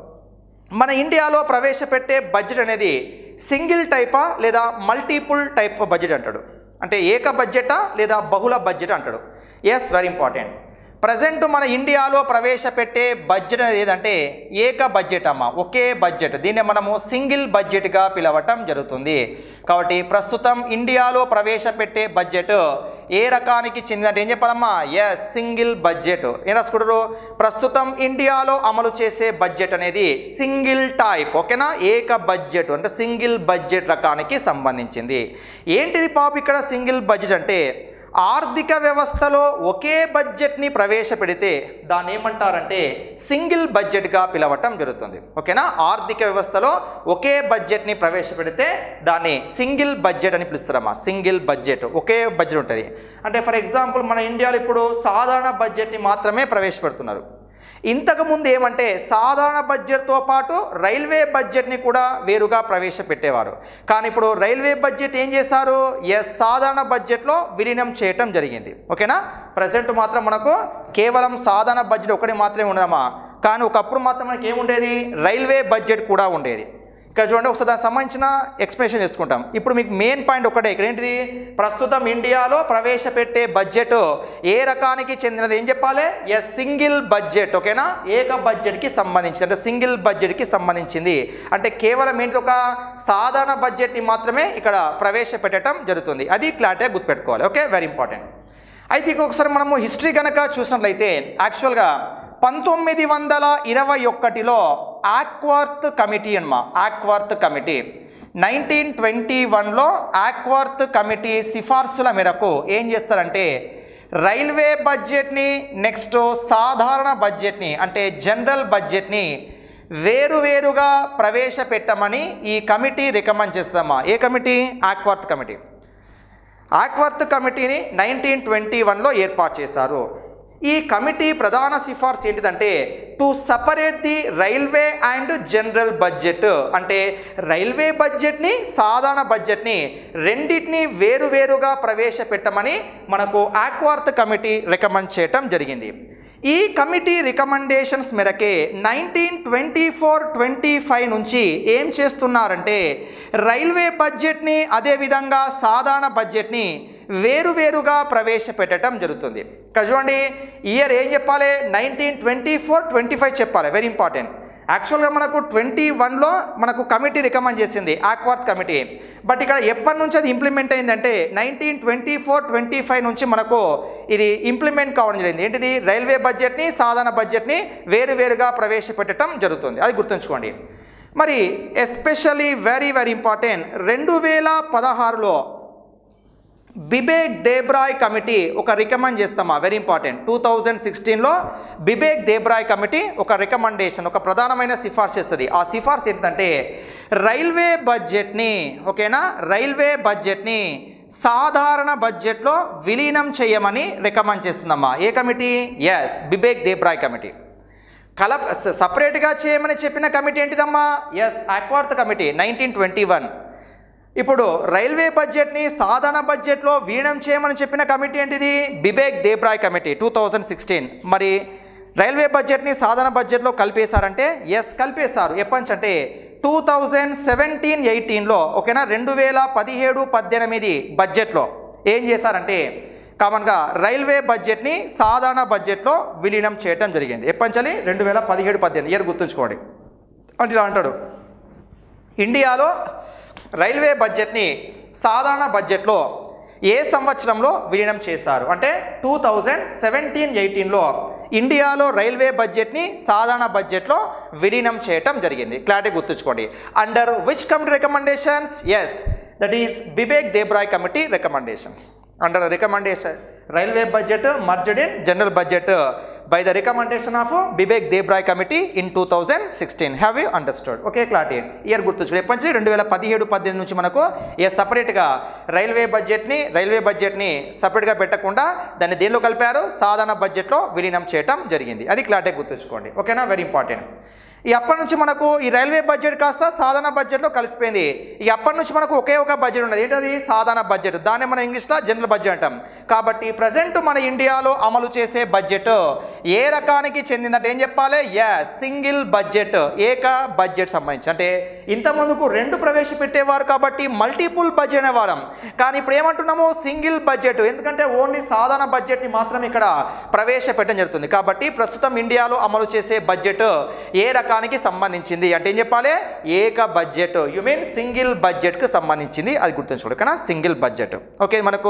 మన ఇండియాలో ప్రవేశపెట్టే బడ్జెట్ అనేది సింగిల్ టైపా లేదా మల్టిపుల్ టైప్ బడ్జెట్ అంటాడు అంటే ఏక బడ్జెటా లేదా బహుళ బడ్జెట్ అంటాడు ఎస్ వెరీ ఇంపార్టెంట్ ప్రజెంట్ మన ఇండియాలో ప్రవేశపెట్టే బడ్జెట్ అనేది ఏదంటే ఏక బడ్జెట్ అమ్మ ఒకే బడ్జెట్ దీన్ని మనము సింగిల్ బడ్జెట్గా పిలవటం జరుగుతుంది కాబట్టి ప్రస్తుతం ఇండియాలో ప్రవేశపెట్టే బడ్జెట్ ఏ రకానికి చెందినట్టు ఏం చెప్పాలమ్మా ఎస్ సింగిల్ బడ్జెట్ ఏం రాసుకుంటారు ప్రస్తుతం ఇండియాలో అమలు చేసే బడ్జెట్ అనేది సింగిల్ టైప్ ఓకేనా ఏక బడ్జెట్ అంటే సింగిల్ బడ్జెట్ రకానికి సంబంధించింది ఏంటిది పాప ఇక్కడ సింగిల్ బడ్జెట్ అంటే ఆర్థిక వ్యవస్థలో ఒకే బడ్జెట్ని ప్రవేశపెడితే దాన్ని ఏమంటారంటే సింగిల్ బడ్జెట్గా పిలవటం జరుగుతుంది ఓకేనా ఆర్థిక వ్యవస్థలో ఒకే బడ్జెట్ని ప్రవేశపెడితే దాన్ని సింగిల్ బడ్జెట్ అని పిలుస్తారమ్మా సింగిల్ బడ్జెట్ ఒకే బడ్జెట్ ఉంటుంది అంటే ఫర్ ఎగ్జాంపుల్ మన ఇండియాలో ఇప్పుడు సాధారణ బడ్జెట్ని మాత్రమే ప్రవేశపెడుతున్నారు ఇంతకుముందు ఏమంటే సాధారణ బడ్జెట్తో పాటు రైల్వే బడ్జెట్ని కూడా వేరుగా ప్రవేశపెట్టేవారు కానీ ఇప్పుడు రైల్వే బడ్జెట్ ఏం చేశారు ఎస్ సాధారణ బడ్జెట్లో విలీనం చేయటం జరిగింది ఓకేనా ప్రజెంట్ మాత్రం మనకు కేవలం సాధారణ బడ్జెట్ ఒకటి మాత్రమే ఉండదమ్మా కానీ ఒకప్పుడు మాత్రం మనకి ఏముండేది రైల్వే బడ్జెట్ కూడా ఉండేది ఇక్కడ చూడండి ఒకసారి దానికి సంబంధించిన ఎక్స్ప్లెనేషన్ చేసుకుంటాం ఇప్పుడు మీకు మెయిన్ పాయింట్ ఒకటే ఇక్కడ ఏంటిది ప్రస్తుతం ఇండియాలో ప్రవేశపెట్టే బడ్జెట్ ఏ రకానికి చెందినది ఏం చెప్పాలి ఎస్ సింగిల్ బడ్జెట్ ఓకేనా ఏక బడ్జెట్కి సంబంధించి అంటే సింగిల్ బడ్జెట్కి సంబంధించింది అంటే కేవలం ఏంటి ఒక సాధారణ బడ్జెట్ని మాత్రమే ఇక్కడ ప్రవేశపెట్టడం జరుగుతుంది అది క్లారిటీగా గుర్తుపెట్టుకోవాలి ఓకే వెరీ ఇంపార్టెంట్ అయితే ఇక ఒకసారి మనము హిస్టరీ కనుక చూసినట్లయితే యాక్చువల్గా పంతొమ్మిది వందల ఇరవై ఒకటిలో ఆక్వర్త్ కమిటీ అన్నమా ఆక్వర్త్ కమిటీ నైన్టీన్ ట్వంటీ వన్లో ఆక్వర్త్ కమిటీ సిఫార్సుల మేరకు ఏం చేస్తారంటే రైల్వే బడ్జెట్ని నెక్స్ట్ సాధారణ బడ్జెట్ని అంటే జనరల్ బడ్జెట్ని వేరువేరుగా ప్రవేశపెట్టమని ఈ కమిటీ రికమెండ్ చేస్తామా ఏ కమిటీ ఆక్వర్త్ కమిటీ ఆక్వర్త్ కమిటీని నైన్టీన్ ట్వంటీ వన్లో ఏర్పాటు చేశారు ఈ కమిటీ ప్రధాన సిఫార్సు ఏంటిదంటే to separate the railway and general budget అంటే రైల్వే బడ్జెట్ని సాధారణ బడ్జెట్ని రెండింటిని వేరువేరుగా ప్రవేశపెట్టమని మనకు ఆక్వార్త్ కమిటీ రికమెండ్ చేయటం జరిగింది ఈ కమిటీ రికమెండేషన్స్ మేరకే nineteen twenty four twenty five నుంచి ఏం చేస్తున్నారంటే రైల్వే బడ్జెట్ని అదేవిధంగా సాధారణ బడ్జెట్ని వేరువేరుగా ప్రవేశపెట్టడం జరుగుతుంది ఇక్కడ చూడండి ఇయర్ ఏం చెప్పాలి nineteen twenty four twenty five చెప్పాలి వెరీ ఇంపార్టెంట్ యాక్చువల్గా మనకు ట్వంటీ వన్లో మనకు కమిటీ రికమెండ్ చేసింది ఆక్వార్త్ కమిటీ బట్ ఇక్కడ ఎప్పటి నుంచి అది ఇంప్లిమెంట్ అయిందంటే nineteen twenty four twenty five నుంచి మనకు ఇది ఇంప్లిమెంట్ కావడం జరిగింది ఏంటిది రైల్వే బడ్జెట్ని సాధారణ బడ్జెట్ని వేరువేరుగా ప్రవేశపెట్టడం జరుగుతుంది అది గుర్తుంచుకోండి మరి ఎస్పెషల్లీ వెరీ వెరీ ఇంపార్టెంట్ రెండు వేల పదహారులో బిబేక్ దేబ్రాయ్ కమిటీ ఒక రికమెండ్ చేస్తామా వెరీ ఇంపార్టెంట్ టూ థౌజండ్ సిక్స్టీన్లో బిబేక్ దేబ్రాయ్ కమిటీ ఒక రికమెండేషన్ ఒక ప్రధానమైన సిఫార్సు చేస్తుంది ఆ సిఫార్సు ఏంటంటే రైల్వే బడ్జెట్ని ఓకేనా రైల్వే బడ్జెట్ని సాధారణ బడ్జెట్లో విలీనం చేయమని రికమెండ్ చేస్తుందమ్మా ఏ committee yes Bibek Debroy committee కలప సపరేట్గా చేయమని చెప్పిన కమిటీ ఏంటిదమ్మా yes Acworth committee nineteen twenty one ఇప్పుడు రైల్వే బడ్జెట్ని సాధారణ బడ్జెట్లో వీణం చేయమని చెప్పిన కమిటీ ఏంటిది Bibek Debroy committee two thousand sixteen మరి రైల్వే బడ్జెట్ని సాధారణ బడ్జెట్లో కలిపేశారంటే ఎస్ కలిపేశారు ఎప్పటి నుంచి అంటే టూ థౌజండ్ సెవెంటీన్ ఎయిటీన్లో ఓకేనా రెండు వేల పదిహేడు పద్దెనిమిది బడ్జెట్లో ఏం చేశారంటే కామన్గా రైల్వే బడ్జెట్ని సాధారణ బడ్జెట్లో విలీనం చేయటం జరిగింది ఎప్పటి రెండు వేల పదిహేడు పద్దెనిమిది ఇయర్ గుర్తుంచుకోండి అంటే ఇలా అంటాడు ఇండియాలో రైల్వే బడ్జెట్ని సాధారణ బడ్జెట్లో ఏ సంవత్సరంలో విలీనం చేశారు అంటే టూ థౌజండ్ సెవెంటీన్ ఎయిటీన్లో ఇండియాలో రైల్వే బడ్జెట్ని సాధారణ బడ్జెట్లో విలీనం చేయటం జరిగింది క్లారిటీ గుర్తుంచుకోండి under which committee recommendations yes that is Bibek Debroy committee recommendation under recommendation railway budget merged in general budget by the recommendation of Bibek Debroy committee in two thousand sixteen have you understood okay clarity year గుర్తుంచుకోండి ఎప్పటి నుంచి రెండు వేల పదిహేడు పద్దెనిమిది నుంచి మనకు ఏ సపరేట్గా రైల్వే బడ్జెట్ని రైల్వే బడ్జెట్ని సపరేట్గా పెట్టకుండా దాన్ని దేనిలో కలిపారు సాధారణ బడ్జెట్లో విలీనం చేయటం జరిగింది అది క్లారిటీ గుర్తుంచుకోండి ఓకేనా వెరీ ఇంపార్టెంట్ ఈ అప్పటి నుంచి మనకు ఈ రైల్వే బడ్జెట్ కాస్త సాధారణ బడ్జెట్లో కలిసిపోయింది ఈ అప్పటి నుంచి మనకు ఒకే ఒక బడ్జెట్ ఉన్నది ఏంటది సాధారణ బడ్జెట్ దాన్ని మనం ఇంగ్లీష్లో జనరల్ బడ్జెట్ అంటాం కాబట్టి ప్రజెంట్ మన ఇండియాలో అమలు చేసే బడ్జెట్ ఏ రకానికి చెందిందంటే ఏం చెప్పాలి యా సింగిల్ బడ్జెట్ ఏక బడ్జెట్ సంబంధించి అంటే ఇంత ముందుకు రెండు ప్రవేశపెట్టేవారు కాబట్టి మల్టిపుల్ బడ్జెట్ అనేవారం కానీ ఇప్పుడు ఏమంటున్నాము సింగిల్ బడ్జెట్ ఎందుకంటే ఓన్లీ సాధారణ బడ్జెట్ని మాత్రం ఇక్కడ ప్రవేశపెట్టడం జరుగుతుంది కాబట్టి ప్రస్తుతం ఇండియాలో అమలు చేసే బడ్జెట్ ఏ రకానికి సంబంధించింది అంటే ఏం చెప్పాలి ఏక బడ్జెట్ యు మీన్ సింగిల్ బడ్జెట్కి సంబంధించింది అది గుర్తుంచుకోండి కానీ సింగిల్ బడ్జెట్ ఓకే మనకు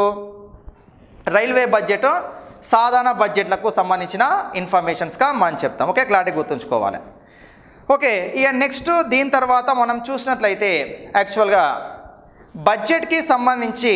రైల్వే బడ్జెట్ సాధారణ బడ్జెట్లకు సంబంధించిన ఇన్ఫర్మేషన్స్గా మనం చెప్తాం ఓకే క్లారిటీ గుర్తుంచుకోవాలి ఓకే ఇక నెక్స్ట్ దీని తర్వాత మనం చూసినట్లయితే యాక్చువల్గా బడ్జెట్కి సంబంధించి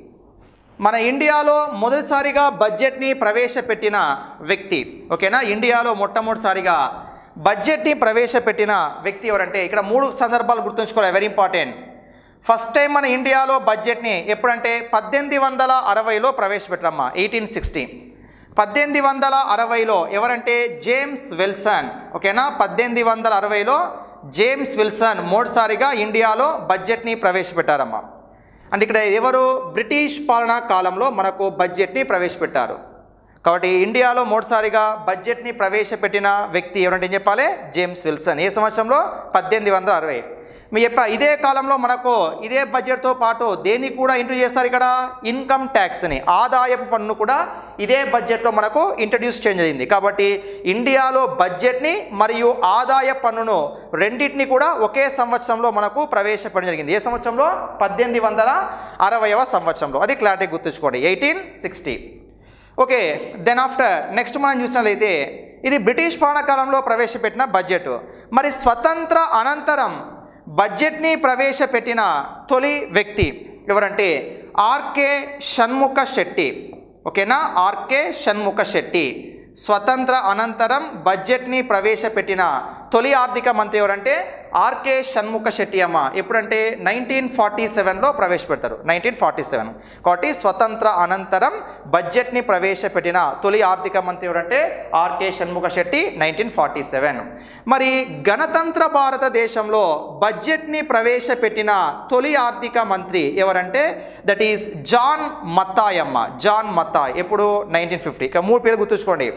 మన ఇండియాలో మొదటిసారిగా బడ్జెట్ని ప్రవేశపెట్టిన వ్యక్తి ఓకేనా ఇండియాలో మొట్టమొదటిసారిగా బడ్జెట్ని ప్రవేశపెట్టిన వ్యక్తి ఎవరంటే ఇక్కడ మూడు సందర్భాలు గుర్తుంచుకోవాలి వెరీ ఇంపార్టెంట్ ఫస్ట్ టైం మన ఇండియాలో బడ్జెట్ని ఎప్పుడంటే పద్దెనిమిది వందల అరవైలో ప్రవేశపెట్టామా ఎయిటీన్ సిక్స్టీ పద్దెనిమిది వందల అరవైలో ఎవరంటే జేమ్స్ విల్సన్ ఓకేనా పద్దెనిమిది వందల అరవైలో జేమ్స్ విల్సన్ మూడుసారిగా ఇండియాలో బడ్జెట్ని ప్రవేశపెట్టారమ్మా అంటే ఇక్కడ ఎవరు బ్రిటిష్ పాలనా కాలంలో మనకు బడ్జెట్ని ప్రవేశపెట్టారు కాబట్టి ఇండియాలో మూడుసారిగా బడ్జెట్ని ప్రవేశపెట్టిన వ్యక్తి ఎవరంటే ఏం చెప్పాలి జేమ్స్ విల్సన్ ఏ సంవత్సరంలో పద్దెనిమిది వందల అరవై మీ చెప్ప ఇదే కాలంలో మనకు ఇదే బడ్జెట్తో పాటు దేన్ని కూడా ఇంట్రడ్యూస్ చేస్తారు ఇక్కడ ఇన్కమ్ ట్యాక్స్ని ఆదాయపు పన్ను కూడా ఇదే బడ్జెట్లో మనకు ఇంట్రడ్యూస్ చేయడం జరిగింది కాబట్టి ఇండియాలో బడ్జెట్ని మరియు ఆదాయ పన్నును రెండింటిని కూడా ఒకే సంవత్సరంలో మనకు ప్రవేశపెట్టడం జరిగింది ఏ సంవత్సరంలో పద్దెనిమిది వందల అరవైవ సంవత్సరంలో అది క్లారిటీ గుర్తుంచుకోండి eighteen sixty okay then after next మనం చూసినట్లయితే ఇది బ్రిటిష్ పాలకాలంలో ప్రవేశపెట్టిన బడ్జెట్ మరి స్వతంత్ర అనంతరం బడ్జెట్ని ప్రవేశపెట్టిన తొలి వ్యక్తి ఎవరంటే ఆర్కే షణ్ముఖ శెట్టి ఓకేనా ఆర్కే షణ్ముఖ శెట్టి స్వతంత్ర అనంతరం బడ్జెట్ని ప్రవేశపెట్టిన తొలి ఆర్థిక మంత్రి ఎవరంటే ఆర్కే షణ్ముఖ శెట్టి అమ్మ ఎప్పుడంటే నైన్టీన్ ఫార్టీ సెవెన్లో ప్రవేశపెడతారు నైన్టీన్ ఫార్టీ సెవెన్ కాబట్టి స్వతంత్ర అనంతరం బడ్జెట్ని ప్రవేశపెట్టిన తొలి ఆర్థిక మంత్రి ఎవరంటే RK Shanmukha Chetty nineteen forty seven మరి గణతంత్ర భారతదేశంలో బడ్జెట్ని ప్రవేశపెట్టిన తొలి ఆర్థిక మంత్రి ఎవరంటే దట్ ఈస్ జాన్ మత్తాయ్ అమ్మ జాన్ మత్తాయ్ ఎప్పుడు నైన్టీన్ ఫిఫ్టీ ఇక మూడు పేర్లు గుర్తుంచుకోండి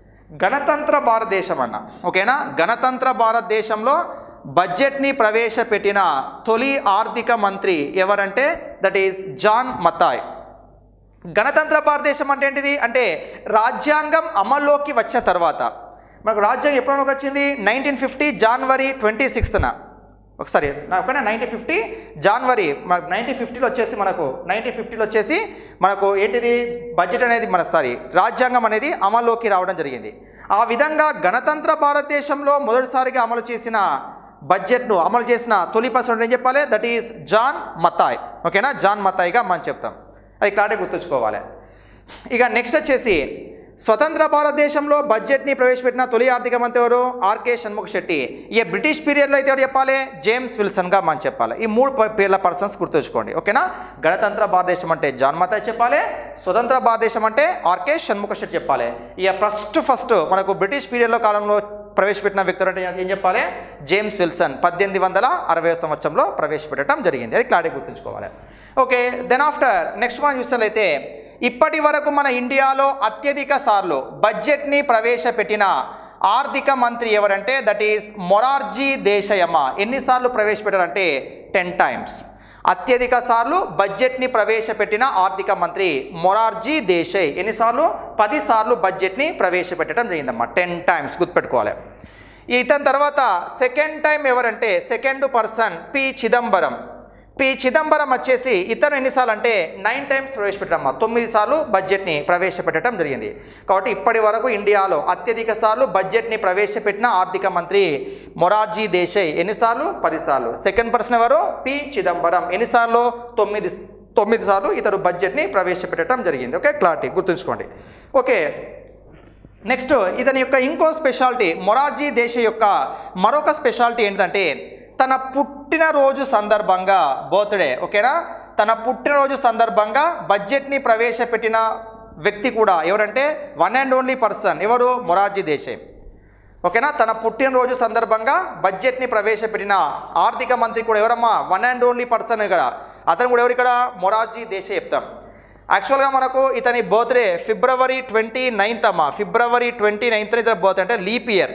గణతంత్ర భారతదేశం అన్న ఓకేనా గణతంత్ర భారతదేశంలో బడ్జెట్ని ప్రవేశపెట్టిన తొలి ఆర్థిక మంత్రి ఎవరంటే దట్ ఈస్ జాన్ మతాయ్ గణతంత్ర భారతదేశం అంటే ఏంటిది అంటే రాజ్యాంగం అమల్లోకి వచ్చిన తర్వాత మనకు రాజ్యాంగం ఎప్పుడు అమలుకి వచ్చింది నైన్టీన్ ఫిఫ్టీ జనవరి ట్వంటీ సిక్స్త్న ఒకసారి ఓకేనా నైన్టీన్ ఫిఫ్టీ జనవరి మనకు నైన్టీన్ ఫిఫ్టీలో వచ్చేసి మనకు నైన్టీన్ ఫిఫ్టీలో వచ్చేసి మనకు ఏంటిది బడ్జెట్ అనేది మన సారీ రాజ్యాంగం అనేది అమల్లోకి రావడం జరిగింది ఆ విధంగా గణతంత్ర భారతదేశంలో మొదటిసారిగా అమలు చేసిన బడ్జెట్ను అమలు చేసిన తొలి పర్సన్ ఏం చెప్పాలి దట్ ఈస్ జాన్ మతాయ్ ఓకేనా జాన్ మతాయ్గా మనం చెప్తాం అది క్లారిటీ గుర్తుంచుకోవాలి ఇక నెక్స్ట్ వచ్చేసి స్వతంత్ర భారతదేశంలో బడ్జెట్ని ప్రవేశపెట్టిన తొలి ఆర్థిక మంత్రి ఎవరు ఆర్కే షణ్ముఖ శెట్టి ఈ బ్రిటిష్ పీరియడ్లో అయితే ఎవరు చెప్పాలి జేమ్స్ విల్సన్గా మనం చెప్పాలి ఈ మూడు ప- పేర్ల పర్సన్స్ గుర్తుంచుకోండి ఓకేనా గణతంత్ర భారతదేశం అంటే జాన్ మతాయ్ చెప్పాలి స్వతంత్ర భారతదేశం అంటే ఆర్కే షణ్ముఖ శెట్టి చెప్పాలి ఇక ఫస్ట్ ఫస్ట్ మనకు బ్రిటిష్ పీరియడ్లో కాలంలో ప్రవేశపెట్టిన వ్యక్తులు అంటే ఏం చెప్పాలి జేమ్స్ విల్సన్ పద్దెనిమిది వందల అరవై సంవత్సరంలో ప్రవేశపెట్టడం జరిగింది అది క్లారిటీ గుర్తుంచుకోవాలి ఓకే దెన్ ఆఫ్టర్ నెక్స్ట్ మనం చూసినట్లయితే ఇప్పటి వరకు మన ఇండియాలో అత్యధిక సార్లు బడ్జెట్ని ప్రవేశపెట్టిన ఆర్థిక మంత్రి ఎవరంటే దట్ ఈస్ మొరార్జీ దేశయమ ఎన్నిసార్లు ప్రవేశపెట్టారంటే టెన్ టైమ్స్ అత్యధిక సార్లు బడ్జెట్ని ప్రవేశపెట్టిన ఆర్థిక మంత్రి మొరార్జీ దేశాయ్ ఎన్నిసార్లు పది సార్లు బడ్జెట్ని ప్రవేశపెట్టడం జరిగిందమ్మా టెన్ టైమ్స్ గుర్తుపెట్టుకోవాలి ఇతని తర్వాత సెకండ్ టైం ఎవరంటే second person P Chidambaram P Chidambaram వచ్చేసి ఇతను ఎన్నిసార్లు అంటే నైన్ టైమ్స్ ప్రవేశపెట్టడమ్మా తొమ్మిది సార్లు బడ్జెట్ని ప్రవేశపెట్టడం జరిగింది కాబట్టి ఇప్పటి వరకు ఇండియాలో అత్యధిక సార్లు బడ్జెట్ని ప్రవేశపెట్టిన ఆర్థిక మంత్రి మొరార్జీ దేశాయ్ ఎన్నిసార్లు పదిసార్లు సెకండ్ పర్సన్ ఎవరు పి చిదంబరం ఎన్నిసార్లు తొమ్మిది తొమ్మిది సార్లు ఇతడు బడ్జెట్ని ప్రవేశపెట్టడం జరిగింది ఓకే క్లారిటీ గుర్తుంచుకోండి ఓకే నెక్స్ట్ ఇతని యొక్క ఇంకో స్పెషాలిటీ మొరార్జీ దేశ యొక్క మరొక స్పెషాలిటీ ఏంటంటే తన పుట్టినరోజు సందర్భంగా బర్త్డే ఓకేనా తన పుట్టినరోజు సందర్భంగా బడ్జెట్ని ప్రవేశపెట్టిన వ్యక్తి కూడా ఎవరంటే వన్ అండ్ ఓన్లీ పర్సన్ ఎవరు మొరార్జీ దేశాయ్ ఓకేనా తన పుట్టినరోజు సందర్భంగా బడ్జెట్ని ప్రవేశపెట్టిన ఆర్థిక మంత్రి కూడా ఎవరమ్మా వన్ అండ్ ఓన్లీ పర్సన్ ఇక్కడ అతను కూడా ఎవరు ఇక్కడ మొరార్జీ దేశే చెప్తాం యాక్చువల్గా మనకు ఇతని బర్త్డే ఫిబ్రవరి ట్వంటీ నైన్త్ అమ్మా ఫిబ్రవరి ట్వంటీ నైన్త్ ఇతని బర్త్ అంటే లీప్ ఇయర్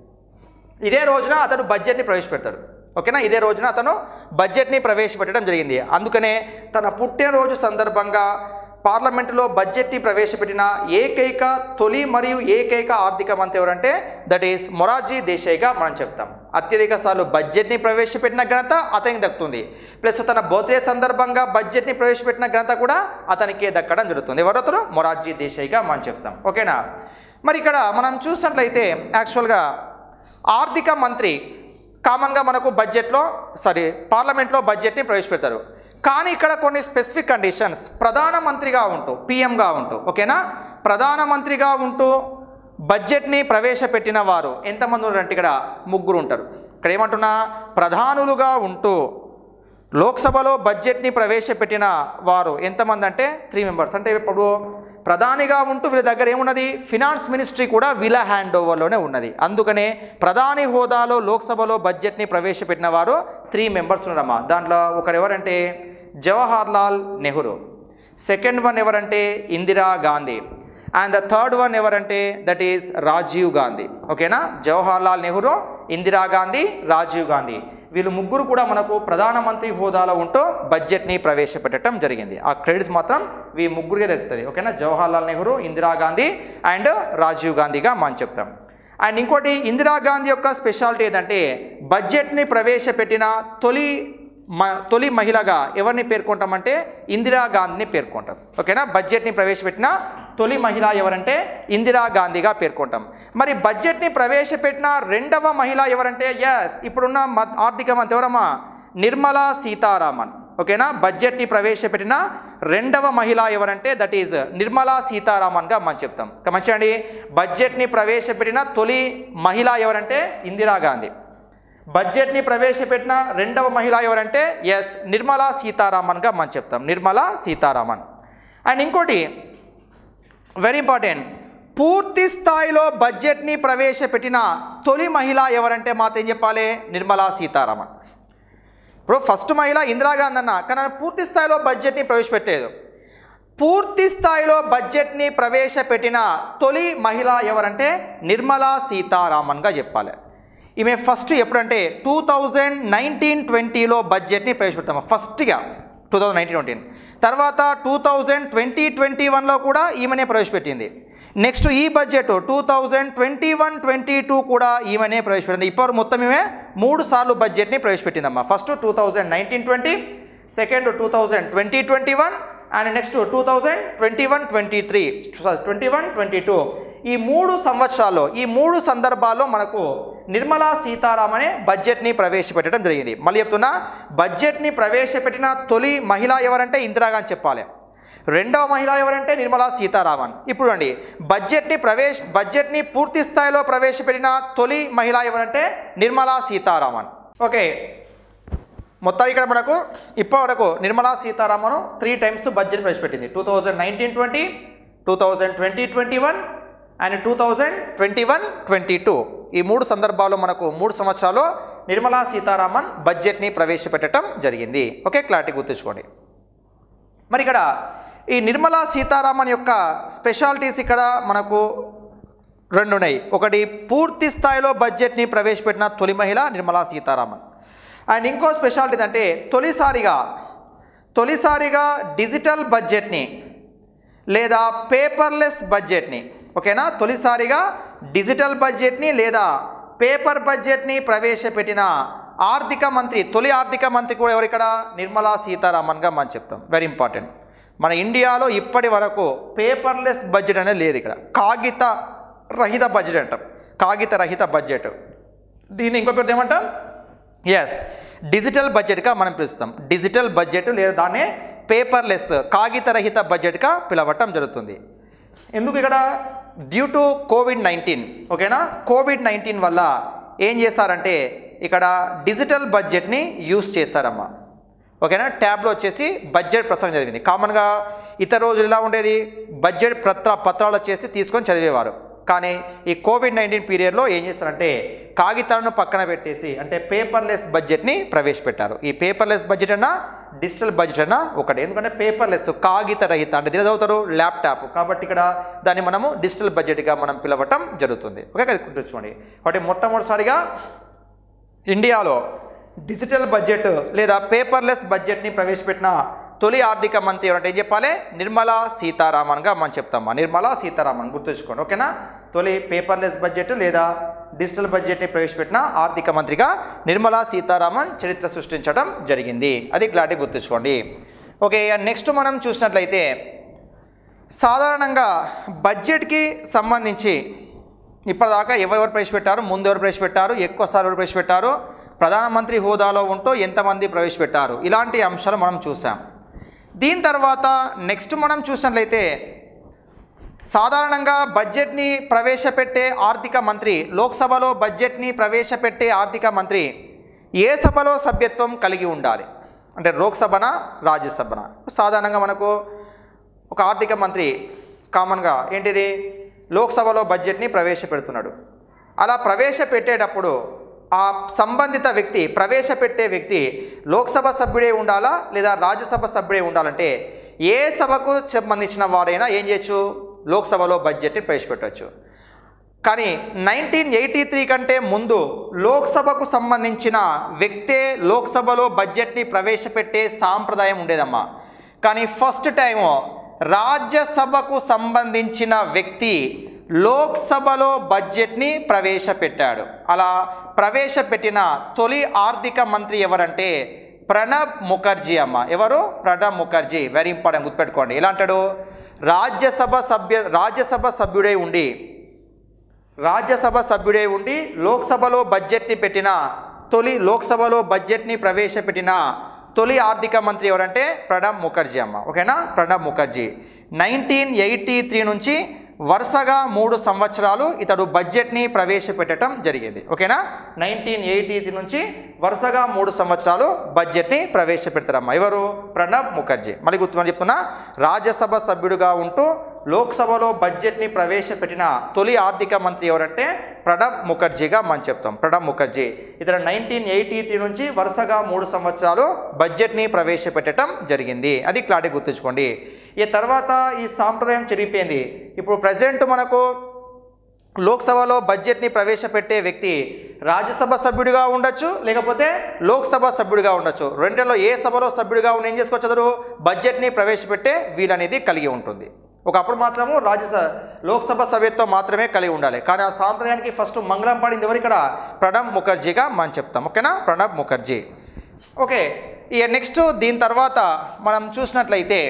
ఇదే రోజున అతను బడ్జెట్ని ప్రవేశపెడతాడు ఓకేనా ఇదే రోజున అతను బడ్జెట్ని ప్రవేశపెట్టడం జరిగింది అందుకనే తన పుట్టినరోజు సందర్భంగా పార్లమెంటులో బడ్జెట్ని ప్రవేశపెట్టిన ఏకైక తొలి మరియు ఏకైక ఆర్థిక మంత్రి ఎవరంటే దట్ ఈస్ మొరార్జీ దేశాయ్గా మనం చెప్తాం అత్యధిక సార్లు బడ్జెట్ని ప్రవేశపెట్టిన ఘనత అతనికి దక్కుతుంది ప్లస్ తన బర్త్డే సందర్భంగా బడ్జెట్ని ప్రవేశపెట్టిన ఘనత కూడా అతనికే దక్కడం జరుగుతుంది ఎవరతను మొరార్జీ దేశాయ్గా మనం చెప్తాం ఓకేనా మరి ఇక్కడ మనం చూసినట్లయితే యాక్చువల్గా ఆర్థిక మంత్రి కామన్గా మనకు బడ్జెట్లో సారీ పార్లమెంట్లో బడ్జెట్ని ప్రవేశపెడతారు కానీ ఇక్కడ కొన్ని స్పెసిఫిక్ కండిషన్స్ ప్రధానమంత్రిగా ఉంటూ పిఎంగా ఉంటూ ఓకేనా ప్రధానమంత్రిగా ఉంటూ బడ్జెట్ని ప్రవేశపెట్టిన వారు ఎంతమంది ఉన్నారంటే ఇక్కడ ముగ్గురు ఉంటారు ఇక్కడ ఏమంటున్నా ప్రధానులుగా ఉంటూ లోక్సభలో బడ్జెట్ని ప్రవేశపెట్టిన వారు ఎంతమంది అంటే త్రీ మెంబర్స్ అంటే ఇప్పుడు ప్రధానిగా ఉంటూ వీళ్ళ దగ్గర ఏమున్నది ఫినాన్స్ మినిస్ట్రీ కూడా వీళ్ళ హ్యాండ్ ఓవర్లోనే ఉన్నది అందుకనే ప్రధాని హోదాలో లోక్సభలో బడ్జెట్ని ప్రవేశపెట్టిన వారు త్రీ మెంబర్స్ ఉన్నారమ్మా దాంట్లో ఒకరు ఎవరంటే జవహర్ లాల్ నెహ్రూ సెకండ్ వన్ ఎవరంటే Indira Gandhi and the third one ఎవరంటే దట్ ఈస్ రాజీవ్ గాంధీ ఓకేనా జవహర్ లాల్ నెహ్రూ ఇందిరా గాంధీ రాజీవ్ గాంధీ వీళ్ళు ముగ్గురు కూడా మనకు ప్రధానమంత్రి హోదాలో ఉంటూ బడ్జెట్ని ప్రవేశపెట్టడం జరిగింది ఆ క్రెడిట్స్ మాత్రం వీ ముగ్గురికే దక్కుతుంది ఓకేనా జవహర్ లాల్ నెహ్రూ ఇందిరా గాంధీ అండ్ రాజీవ్ గాంధీగా మనం చెప్తాం అండ్ ఇంకోటి ఇందిరాగాంధీ యొక్క స్పెషాలిటీ ఏంటంటే బడ్జెట్ని ప్రవేశపెట్టిన తొలి మ తొలి మహిళగా ఎవరిని పేర్కొంటామంటే ఇందిరాగాంధీని పేర్కొంటాం ఓకేనా బడ్జెట్ని ప్రవేశపెట్టిన తొలి మహిళ ఎవరంటే ఇందిరా గాంధీగా పేర్కొంటాం మరి బడ్జెట్ని ప్రవేశపెట్టిన రెండవ మహిళ ఎవరంటే ఎస్ ఇప్పుడున్న మ- ఆర్థిక మంత్రి ఎవరమ్మా నిర్మలా సీతారామన్ ఓకేనా బడ్జెట్ని ప్రవేశపెట్టిన రెండవ మహిళ ఎవరంటే దట్ ఈజ్ నిర్మలా సీతారామన్గా మనం చెప్తాం ఇక మంచిదండి బడ్జెట్ని ప్రవేశపెట్టిన తొలి మహిళ ఎవరంటే ఇందిరాగాంధీ బడ్జెట్ని ప్రవేశపెట్టిన రెండవ మహిళ ఎవరంటే ఎస్ నిర్మలా సీతారామన్గా మనం చెప్తాం నిర్మలా సీతారామన్ అండ్ ఇంకోటి వెరీ ఇంపార్టెంట్ పూర్తి స్థాయిలో బడ్జెట్ని ప్రవేశపెట్టిన తొలి మహిళ ఎవరంటే మాతో ఏం చెప్పాలి నిర్మలా సీతారామన్ ఇప్పుడు ఫస్ట్ మహిళ ఇందిరాగాంధీ అన్న కానీ ఆమె పూర్తి స్థాయిలో బడ్జెట్ని ప్రవేశపెట్టలేదు పూర్తి స్థాయిలో బడ్జెట్ని ప్రవేశపెట్టిన తొలి మహిళ ఎవరంటే నిర్మలా సీతారామన్గా చెప్పాలి ఈమె ఫస్ట్ ఎప్పుడంటే టూ థౌజండ్ నైన్టీన్ ట్వంటీలో బడ్జెట్ని ప్రవేశపెట్టాము ఫస్ట్గా టూ థౌజండ్ నైన్టీన్ ట్వంటీన్ తర్వాత టూ థౌజండ్ ట్వంటీ ట్వంటీ వన్లో కూడా ఈమెనే ప్రవేశపెట్టింది నెక్స్ట్ ఈ budget two thousand twenty one twenty two కూడా ఈమెనే ప్రవేశపెట్టింది ఇప్పుడు మొత్తం ఈమె మూడు సార్లు బడ్జెట్ని ప్రవేశపెట్టిందమ్మా first two thousand nineteen twenty second two thousand twenty twenty one and next two thousand twenty one twenty three twenty one twenty two ఈ మూడు సంవత్సరాల్లో ఈ మూడు సందర్భాల్లో మనకు నిర్మలా సీతారామనే బడ్జెట్ని ప్రవేశపెట్టడం జరిగింది మళ్ళీ చెప్తున్నా బడ్జెట్ని ప్రవేశపెట్టిన తొలి మహిళ ఎవరంటే ఇందిరాగాంధీ చెప్పాలి రెండవ మహిళ ఎవరంటే నిర్మలా సీతారామన్ ఇప్పుడు అండి బడ్జెట్ని ప్రవేశ బడ్జెట్ని పూర్తి స్థాయిలో ప్రవేశపెట్టిన తొలి మహిళ ఎవరంటే నిర్మలా సీతారామన్ ఓకే మొత్తం ఇక్కడ మనకు ఇప్పటి వరకు Nirmala Sitharaman three times budget ప్రవేశపెట్టింది two thousand nineteen twenty two thousand twenty twenty one and two thousand twenty one twenty two ఈ మూడు సందర్భాల్లో మనకు మూడు సంవత్సరాలు నిర్మలా సీతారామన్ బడ్జెట్ని ప్రవేశపెట్టడం జరిగింది ఓకే క్లారిటీ గుర్తుంచుకోండి మరి ఇక్కడ ఈ నిర్మలా సీతారామన్ యొక్క స్పెషాలిటీస్ ఇక్కడ మనకు రెండు ఉన్నాయి ఒకటి పూర్తి స్థాయిలో బడ్జెట్ని ప్రవేశపెట్టిన తొలి మహిళ నిర్మలా సీతారామన్ అండ్ ఇంకో స్పెషాలిటీ అంటే తొలిసారిగా తొలిసారిగా డిజిటల్ బడ్జెట్ని లేదా పేపర్లెస్ బడ్జెట్ని ఓకేనా తొలిసారిగా డిజిటల్ బడ్జెట్ని లేదా పేపర్ బడ్జెట్ని ప్రవేశపెట్టిన ఆర్థిక మంత్రి తొలి ఆర్థిక మంత్రి కూడా ఎవరు ఇక్కడ నిర్మలా సీతారామన్గా మనం చెప్తాం వెరీ ఇంపార్టెంట్ మన ఇండియాలో ఇప్పటి వరకు పేపర్లెస్ బడ్జెట్ అనేది లేదు ఇక్కడ కాగిత రహిత బడ్జెట్ అంటాం కాగిత రహిత బడ్జెట్ దీన్ని ఇంకో పేరు ఏమంటాం ఎస్ డిజిటల్ బడ్జెట్గా మనం పిలుస్తాం డిజిటల్ బడ్జెట్ లేదా దాన్నే పేపర్లెస్ కాగితరహిత బడ్జెట్గా పిలవటం జరుగుతుంది ఎందుకు ఇక్కడ డ్యూ టు కోవిడ్ నైన్టీన్ ఓకేనా కోవిడ్ నైన్టీన్ వల్ల ఏం చేశారంటే ఇక్కడ డిజిటల్ బడ్జెట్ని యూస్ చేస్తారమ్మా ఓకేనా ట్యాబ్లో వచ్చేసి బడ్జెట్ ప్రసంగం జరిగింది కామన్గా ఇతర రోజులు ఎలా ఉండేది బడ్జెట్ పత్ర పత్రాలు వచ్చేసి తీసుకొని చదివేవారు కానీ ఈ కోవిడ్ నైన్టీన్ పీరియడ్లో ఏం చేస్తారంటే కాగితాలను పక్కన పెట్టేసి అంటే పేపర్లెస్ బడ్జెట్ని ప్రవేశపెట్టారు ఈ పేపర్లెస్ బడ్జెట్ అన్నా డిజిటల్ బడ్జెట్ అన్నా ఒకటి ఎందుకంటే పేపర్లెస్ కాగిత రహిత అంటే దీని చదువుతారు ల్యాప్టాప్ కాబట్టి ఇక్కడ దాన్ని మనము డిజిటల్ బడ్జెట్గా మనం పిలవటం జరుగుతుంది ఓకే కదా గుర్తుంచుకోండి కాబట్టి మొట్టమొదటిసారిగా ఇండియాలో డిజిటల్ బడ్జెట్ లేదా పేపర్లెస్ బడ్జెట్ని ప్రవేశపెట్టిన తొలి ఆర్థిక మంత్రి ఎవరంటే ఏం చెప్పాలి నిర్మలా సీతారామన్గా మనం చెప్తామా నిర్మలా సీతారామన్ గుర్తుంచుకోండి ఓకేనా తొలి పేపర్లెస్ బడ్జెట్ లేదా డిజిటల్ బడ్జెట్ని ప్రవేశపెట్టిన ఆర్థిక మంత్రిగా నిర్మలా సీతారామన్ చరిత్ర సృష్టించడం జరిగింది అది క్లారిటీ గుర్తుంచుకోండి ఓకే నెక్స్ట్ మనం చూసినట్లయితే సాధారణంగా బడ్జెట్కి సంబంధించి ఇప్పటిదాకా ఎవరెవరు ప్రవేశపెట్టారు ముందు ఎవరు ప్రవేశపెట్టారు ఎక్కువసార్లు ఎవరు ప్రవేశపెట్టారు ప్రధానమంత్రి హోదాలో ఉంటూ ఎంతమంది ప్రవేశపెట్టారు ఇలాంటి అంశాలు మనం చూసాం దీని తర్వాత నెక్స్ట్ మనం చూసినట్లయితే సాధారణంగా బడ్జెట్ని ప్రవేశపెట్టే ఆర్థిక మంత్రి లోక్సభలో బడ్జెట్ని ప్రవేశపెట్టే ఆర్థిక మంత్రి ఏ సభలో సభ్యత్వం కలిగి ఉండాలి అంటే లోక్సభన రాజ్యసభన సాధారణంగా మనకు ఒక ఆర్థిక మంత్రి కామన్గా ఏంటిది లోక్సభలో బడ్జెట్ని ప్రవేశపెడుతున్నాడు అలా ప్రవేశపెట్టేటప్పుడు ఆ సంబంధిత వ్యక్తి ప్రవేశపెట్టే వ్యక్తి లోక్సభ సభ్యుడే ఉండాలా లేదా రాజ్యసభ సభ్యుడే ఉండాలంటే ఏ సభకు సంబంధించిన వారైనా ఏం చేయొచ్చు లోక్సభలో బడ్జెట్ని ప్రవేశపెట్టవచ్చు కానీ నైన్టీన్ ఎయిటీ త్రీ కంటే ముందు లోక్సభకు సంబంధించిన వ్యక్తే లోక్సభలో బడ్జెట్ని ప్రవేశపెట్టే సాంప్రదాయం ఉండేదమ్మా కానీ ఫస్ట్ టైము రాజ్యసభకు సంబంధించిన వ్యక్తి లోక్సభలో బడ్జెట్ని ప్రవేశపెట్టాడు అలా ప్రవేశపెట్టిన తొలి ఆర్థిక మంత్రి ఎవరంటే ప్రణబ్ ముఖర్జీ అమ్మ ఎవరు ప్రణబ్ ముఖర్జీ వెరీ ఇంపార్టెంట్ గుర్తుపెట్టుకోండి ఎలా అంటాడు రాజ్యసభ సభ్య రాజ్యసభ సభ్యుడై ఉండి రాజ్యసభ సభ్యుడై ఉండి లోక్సభలో బడ్జెట్ని పెట్టిన తొలి లోక్సభలో బడ్జెట్ని ప్రవేశపెట్టిన తొలి ఆర్థిక మంత్రి ఎవరంటే ప్రణబ్ ముఖర్జీ అమ్మ ఓకేనా Pranab Mukherjee nineteen eighty three నుంచి వరుసగా మూడు సంవత్సరాలు ఇతడు బడ్జెట్ని ప్రవేశపెట్టడం జరిగింది ఓకేనా నైన్టీన్ ఎయిటీ త్రీ నుంచి వరుసగా మూడు సంవత్సరాలు బడ్జెట్ని ప్రవేశపెడతారమ్మా ఎవరు ప్రణబ్ ముఖర్జీ మళ్ళీ గుర్తుమని చెప్తున్నా రాజ్యసభ సభ్యుడిగా ఉంటూ లోక్సభలో బడ్జెట్ని ప్రవేశపెట్టిన తొలి ఆర్థిక మంత్రి ఎవరంటే ప్రణబ్ ముఖర్జీగా మనం చెప్తాం ప్రణబ్ ముఖర్జీ ఇతను నైన్టీన్ ఎయిటీ త్రీ నుంచి వరుసగా మూడు సంవత్సరాలు బడ్జెట్ని ప్రవేశపెట్టడం జరిగింది అది క్లారిటీ గుర్తుంచుకోండి ఈ తర్వాత ఈ సాంప్రదాయం చెరిగిపోయింది ఇప్పుడు ప్రజెంట్ మనకు లోక్సభలో బడ్జెట్ని ప్రవేశపెట్టే వ్యక్తి రాజ్యసభ సభ్యుడిగా ఉండొచ్చు లేకపోతే లోక్సభ సభ్యుడిగా ఉండొచ్చు రెండులో ఏ సభలో సభ్యుడిగా ఉండి ఏం చేసుకోవచ్చు అతడు బడ్జెట్ని ప్రవేశపెట్టే వీలనేది కలిగి ఉంటుంది ఒకప్పుడు మాత్రము రాజ్యసభ లోక్సభ సభ్యత్వం మాత్రమే కలిగి ఉండాలి కానీ ఆ సాంప్రదాయానికి ఫస్ట్ మంగళం పడింది ఎవరు ఇక్కడ ప్రణబ్ ముఖర్జీగా మనం చెప్తాం ఓకేనా ప్రణబ్ ముఖర్జీ ఓకే ఇక నెక్స్ట్ దీని తర్వాత మనం చూసినట్లయితే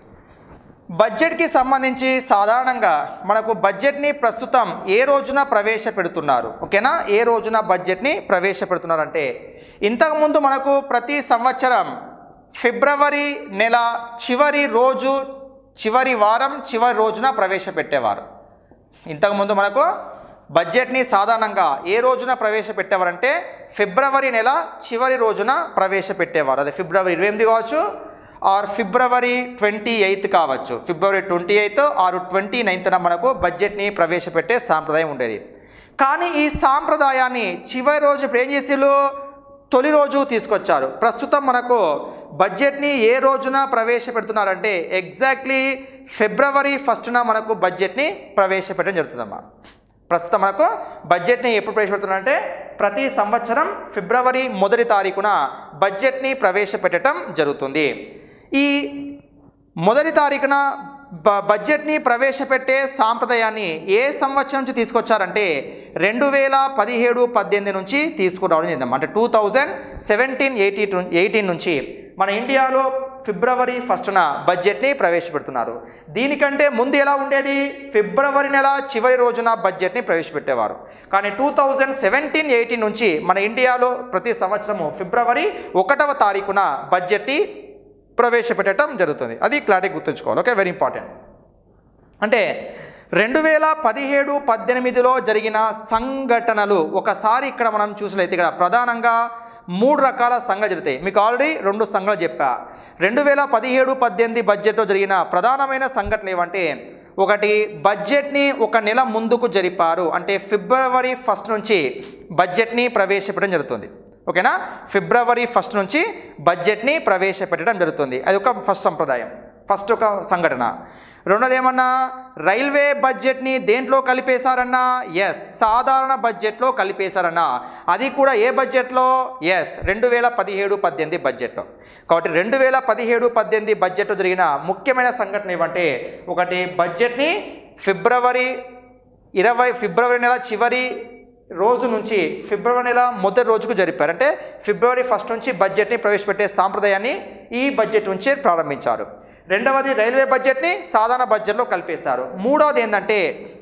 బడ్జెట్కి సంబంధించి సాధారణంగా మనకు బడ్జెట్ని ప్రస్తుతం ఏ రోజున ప్రవేశపెడుతున్నారు ఓకేనా ఏ రోజున బడ్జెట్ని ప్రవేశపెడుతున్నారంటే ఇంతకుముందు మనకు ప్రతి సంవత్సరం ఫిబ్రవరి నెల చివరి రోజు చివరి వారం చివరి రోజున ప్రవేశపెట్టేవారు ఇంతకుముందు మనకు బడ్జెట్ని సాధారణంగా ఏ రోజున ప్రవేశపెట్టేవారంటే ఫిబ్రవరి నెల చివరి రోజున ప్రవేశపెట్టేవారు అదే ఫిబ్రవరి ఇరవై ఎనిమిది కావచ్చు ఆర్ ఫిబ్రవరి ట్వంటీ ఎయిత్ కావచ్చు ఫిబ్రవరి ట్వంటీ ఎయిత్ ఆరు ట్వంటీ నైన్త్న మనకు బడ్జెట్ని ప్రవేశపెట్టే సాంప్రదాయం ఉండేది కానీ ఈ సాంప్రదాయాన్ని చివరి రోజు ఇప్పుడు ఏం చేసిళ్ళు తొలి రోజు తీసుకొచ్చారు ప్రస్తుతం మనకు బడ్జెట్ని ఏ రోజున ప్రవేశపెడుతున్నారంటే ఎగ్జాక్ట్లీ ఫిబ్రవరి ఫస్ట్న మనకు బడ్జెట్ని ప్రవేశపెట్టడం జరుగుతుందమ్మా ప్రస్తుతం మనకు బడ్జెట్ని ఎప్పుడు ప్రవేశపెడుతున్నారంటే ప్రతి సంవత్సరం ఫిబ్రవరి మొదటి తారీఖున బడ్జెట్ని ప్రవేశపెట్టడం జరుగుతుంది ఈ మొదటి తారీఖున బ బడ్జెట్ని ప్రవేశపెట్టే సాంప్రదాయాన్ని ఏ సంవత్సరం నుంచి తీసుకొచ్చారంటే రెండు వేల పదిహేడు పద్దెనిమిది నుంచి తీసుకురావడం జరిగింది అంటే two thousand seventeen eighty eighteen నుంచి మన ఇండియాలో ఫిబ్రవరి ఫస్ట్న బడ్జెట్ని ప్రవేశపెడుతున్నారు దీనికంటే ముందు ఎలా ఉండేది ఫిబ్రవరి నెల చివరి రోజున బడ్జెట్ని ప్రవేశపెట్టేవారు కానీ టూ థౌజండ్ సెవెంటీన్ ఎయిటీన్ నుంచి మన ఇండియాలో ప్రతి సంవత్సరము ఫిబ్రవరి ఒకటవ తారీఖున బడ్జెట్ని ప్రవేశపెట్టడం జరుగుతుంది అది క్లారిటీ గుర్తుంచుకోవాలి ఓకే వెరీ ఇంపార్టెంట్ అంటే రెండు వేల పదిహేడు పద్దెనిమిదిలో జరిగిన సంఘటనలు ఒకసారి ఇక్కడ మనం చూసినట్లయితే ఇక్కడ ప్రధానంగా మూడు రకాల సంఘటనలు జరుగుతాయి మీకు ఆల్రెడీ రెండు సంఘటనలు చెప్పా రెండు వేల పదిహేడు పద్దెనిమిది బడ్జెట్లో జరిగిన ప్రధానమైన సంఘటనలు ఏమంటే ఒకటి బడ్జెట్ని ఒక నెల ముందుకు జరిపారు అంటే ఫిబ్రవరి ఫస్ట్ నుంచి బడ్జెట్ని ప్రవేశపెట్టడం జరుగుతుంది ఓకేనా ఫిబ్రవరి ఫస్ట్ నుంచి బడ్జెట్ని ప్రవేశపెట్టడం జరుగుతుంది అది ఒక ఫస్ట్ సంప్రదాయం ఫస్ట్ ఒక సంఘటన రెండోది ఏమన్నా రైల్వే బడ్జెట్ని దేంట్లో కలిపేశారన్నా ఎస్ సాధారణ బడ్జెట్లో కలిపేశారన్నా అది కూడా ఏ బడ్జెట్లో ఎస్ రెండు వేల పదిహేడు పద్దెనిమిది బడ్జెట్లో కాబట్టి రెండు వేల పదిహేడు పద్దెనిమిది బడ్జెట్లో జరిగిన ముఖ్యమైన సంఘటన ఏమంటే ఒకటి బడ్జెట్ని ఫిబ్రవరి ఇరవై ఫిబ్రవరి నెల చివరి రోజు నుంచి ఫిబ్రవరి నెల మొదటి రోజుకు జరిపారు అంటే ఫిబ్రవరి ఫస్ట్ నుంచి బడ్జెట్ని ప్రవేశపెట్టే సాంప్రదాయాన్ని ఈ బడ్జెట్ నుంచే ప్రారంభించారు రెండవది రైల్వే బడ్జెట్ని సాధారణ బడ్జెట్లో కలిపేశారు మూడవది ఏంటంటే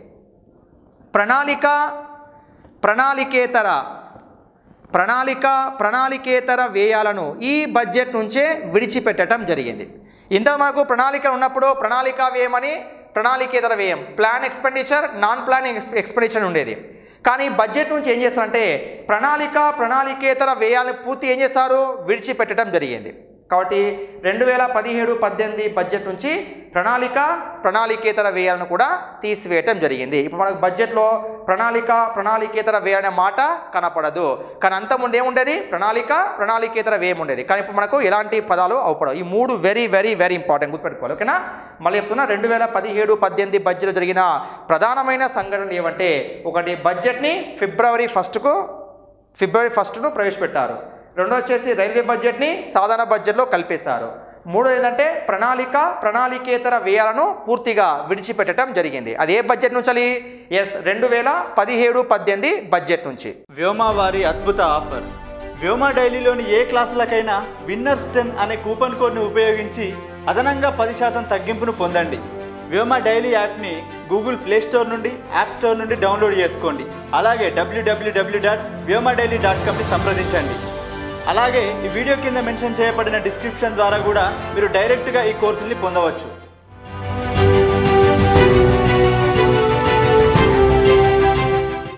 ప్రణాళిక ప్రణాళికేతర ప్రణాళిక ప్రణాళికేతర వ్యయాలను ఈ బడ్జెట్ నుంచే విడిచిపెట్టడం జరిగింది ఇంత మనకు ప్రణాళిక ఉన్నప్పుడు ప్రణాళిక వ్యయమని ప్రణాళికేతర వ్యయం plan expenditure non plan expenditure ఉండేది కానీ బడ్జెట్ నుంచి ఏం చేస్తారంటే ప్రణాళిక ప్రణాళికేతర వ్యయాలను పూర్తి ఏం చేశారు విడిచిపెట్టడం జరిగింది కాబట్టి రెండు వేల పదిహేడు పద్దెనిమిది బడ్జెట్ నుంచి ప్రణాళిక ప్రణాళికేతర వ్యయాలను కూడా తీసివేయటం జరిగింది ఇప్పుడు మనకు బడ్జెట్లో ప్రణాళిక ప్రణాళికేతర వ్యయ అనే మాట కనపడదు కానీ అంతకుముందు ఏముండేది ప్రణాళిక ప్రణాళికేతర వ్యయం ఉండేది కానీ ఇప్పుడు మనకు ఎలాంటి పదాలు అవపడవు ఈ మూడు వెరీ వెరీ వెరీ ఇంపార్టెంట్ గుర్తుపెట్టుకోవాలి ఓకేనా మళ్ళీ చెప్తున్నా రెండు వేల పదిహేడు పద్దెనిమిది బడ్జెట్లో జరిగిన ప్రధానమైన సంఘటనలు ఏమంటే ఒకటి బడ్జెట్ని ఫిబ్రవరి ఫస్ట్కు ఫిబ్రవరి ఫస్ట్ను ప్రవేశపెట్టారు రెండో వచ్చేసి రైల్వే బడ్జెట్ని సాధారణ బడ్జెట్లో కలిపేశారు మూడో ఏంటంటే ప్రణాళిక ప్రణాళికేతర వ్యయాలను పూర్తిగా విడిచిపెట్టడం జరిగింది అది ఏ బడ్జెట్ నుంచి ఎస్ రెండు వేల పదిహేడు పద్దెనిమిది బడ్జెట్ నుంచి వ్యోమా వారి అద్భుత ఆఫర్ వ్యోమా డైలీలోని ఏ క్లాసులకైనా విన్నర్స్ టెన్ అనే కూపన్ కోడ్ని ఉపయోగించి అదనంగా పది శాతం తగ్గింపును పొందండి వ్యోమా డైలీ యాప్ని గూగుల్ ప్లే స్టోర్ నుండి యాప్ స్టోర్ నుండి డౌన్లోడ్ చేసుకోండి అలాగే డబ్ల్యూడబ్ల్యూడబ్ల్యూ డాట్ వ్యోమా డైలీ డాట్ కామ్ని సంప్రదించండి అలాగే ఈ వీడియో కింద మెన్షన్ చేయబడిన డిస్క్రిప్షన్ ద్వారా కూడా మీరు డైరెక్ట్గా ఈ కోర్సుల్ని పొందవచ్చు